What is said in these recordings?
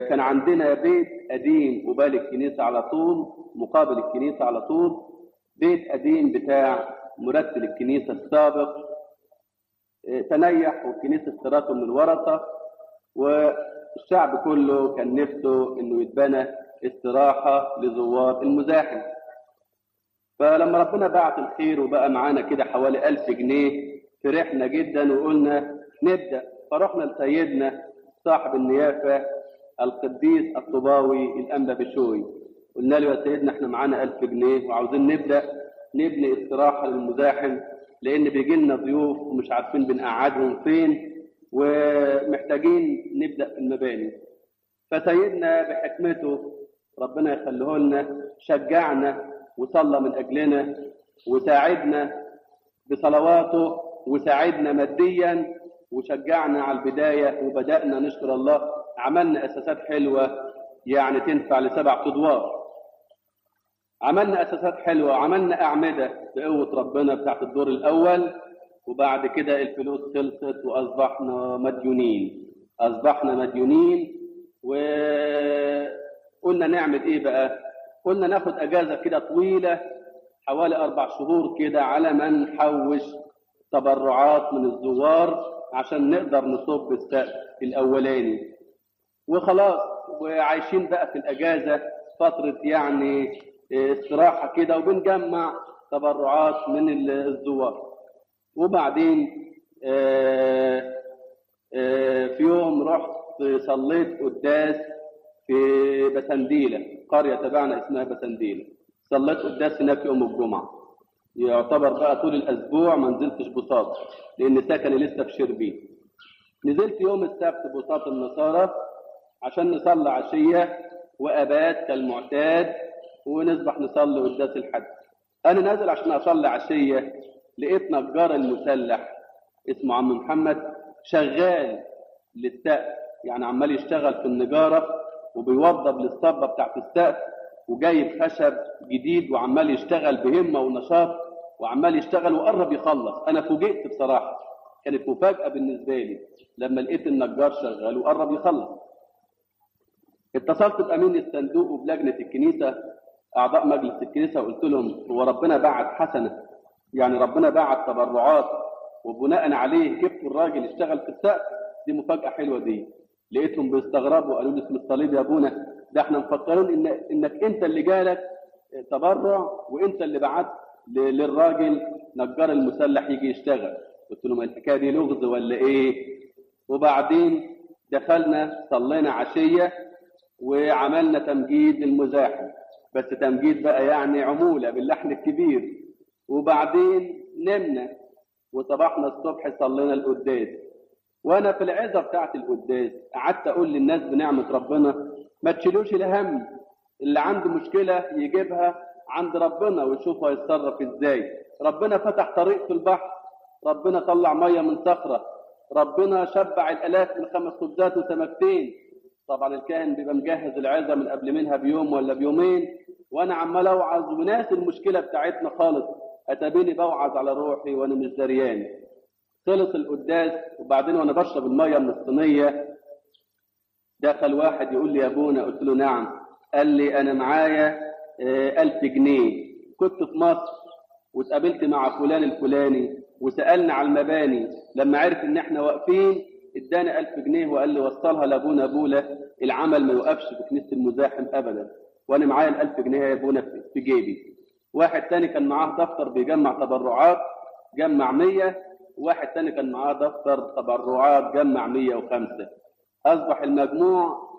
كان عندنا بيت قديم قبال الكنيسة على طول مقابل الكنيسة على طول بيت قديم بتاع مرتل الكنيسة السابق اه، تنيح والكنيسة اشتراته من الورثة والشعب كله كان نفسه انه يتبنى استراحة لزوار المزاحم فلما ربنا بعت الخير وبقى معانا كده حوالي ألف جنيه فرحنا جدا وقلنا نبدأ فرحنا لسيدنا صاحب النيافة القديس الطباوي الأنبا بشوي قلنا له يا سيدنا احنا معانا ألف جنيه وعاوزين نبدأ نبني استراحة للمزاحم لأن بيجي لنا ضيوف ومش عارفين بنقعدهم فين ومحتاجين نبدأ في المباني فسيدنا بحكمته ربنا يخليه لنا شجعنا وصلى من أجلنا وساعدنا بصلواته وساعدنا ماديا وشجعنا على البداية وبدأنا نشكر الله عملنا أساسات حلوة يعني تنفع لسبع أدوار عملنا أساسات حلوة وعملنا أعمدة بقوة ربنا بتاعت الدور الأول وبعد كده الفلوس خلصت وأصبحنا مديونين أصبحنا مديونين وقلنا نعمل إيه بقى؟ قلنا ناخد أجازة كده طويلة حوالي أربع شهور كده على ما نحوش تبرعات من الزوار عشان نقدر نصب السقف الأولاني وخلاص وعايشين بقى في الأجازة فترة يعني استراحة كده وبنجمع تبرعات من الزوار وبعدين آه، آه، في يوم رحت صليت قداس في بسنديلة قرية تبعنا اسمها بسنديلة صليت قداس هناك يوم الجمعة يعتبر بقى طول الأسبوع ما نزلتش بساط لأن سكني لسه في شربين نزلت يوم السبت بساط النصارى عشان نصلي عشية وأبات كالمعتاد ونصبح نصلي قداس الحد أنا نازل عشان أصلي عشية لقيت نجار المسلح اسمه عم محمد شغال للسقف يعني عمال يشتغل في النجارة وبيوضب للصبة بتاعت السقف وجايب خشب جديد وعمال يشتغل بهمة ونشاط وعمال يشتغل وقرب يخلص أنا فوجئت بصراحة كانت مفاجأة بالنسبة لي لما لقيت النجار شغال وقرب يخلص اتصلت بأمين الصندوق وبلجنة الكنيسة أعضاء مجلس الكنيسة وقلت لهم هو ربنا بعت حسنة يعني ربنا بعت تبرعات وبناء عليه جبت الراجل يشتغل في السقف دي مفاجأة حلوة دي لقيتهم بيستغربوا قالوا لي اسم الصليب يا ابونا ده احنا مفكرين ان انك انت اللي جالك تبرع وانت اللي بعت ل- للراجل نجار المسلح يجي يشتغل قلت لهم الحكايه دي لغز ولا ايه وبعدين دخلنا صلينا عشيه وعملنا تمجيد للمزاحم بس تمجيد بقى يعني عموله باللحن الكبير وبعدين نمنا وصبحنا الصبح صلينا القداس وانا في العظه بتاعت القداس قعدت اقول للناس بنعمه ربنا ما تشيلوش الهم اللي عنده مشكله يجيبها عند ربنا ويشوف هيتصرف ازاي ربنا فتح طريق في البحر ربنا طلع ميه من صخره ربنا شبع الالاف من خمس خبزات وسمكتين طبعا الكاهن بيبقى مجهز العظه من قبل منها بيوم ولا بيومين وانا عمال اوعظ وناس المشكله بتاعتنا خالص اتابيني بوعظ على روحي وانا مش دريان خلص القداس وبعدين وانا بشرب الميه من الصينيه دخل واحد يقول لي يا ابونا قلت له نعم قال لي انا معايا آه، ألف جنيه كنت في مصر واتقابلت مع فلان الفلاني وسالنا على المباني لما عرف ان احنا واقفين ادانا ألف جنيه وقال لي وصلها لابونا بولا العمل ما يوقفش في كنيسه المزاحم ابدا وانا معايا الألف جنيه يا ابونا في- في جيبي واحد تاني كان معاه دفتر بيجمع تبرعات جمع 100 واحد تاني كان معاه دفتر تبرعات جمع 105 اصبح المجموع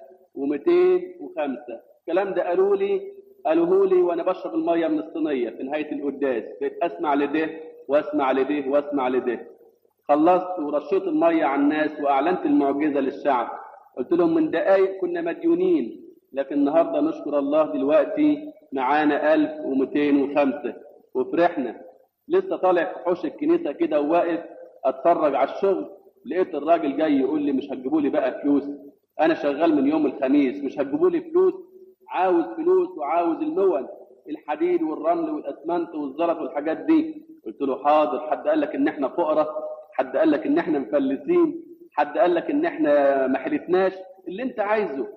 1205 الكلام ده قالوا لي قالوه لي وانا بشرب الميه من الصينيه في نهايه القداس بقيت اسمع لده واسمع لده واسمع لده خلصت ورشيت الميه على الناس واعلنت المعجزه للشعب قلت لهم من دقايق كنا مديونين لكن النهارده نشكر الله دلوقتي معانا 1205 وفرحنا لسه طالع في حوش الكنيسه كده وواقف اتفرج على الشغل لقيت الراجل جاي يقول لي مش هتجيبوا لي بقى فلوس انا شغال من يوم الخميس مش هتجيبوا لي فلوس عاوز فلوس وعاوز المون الحديد والرمل والاسمنت والزلط والحاجات دي قلت له حاضر حد قال لك ان احنا فقراء حد قال لك ان احنا مفلسين حد قال لك ان احنا ما حلفناش اللي انت عايزه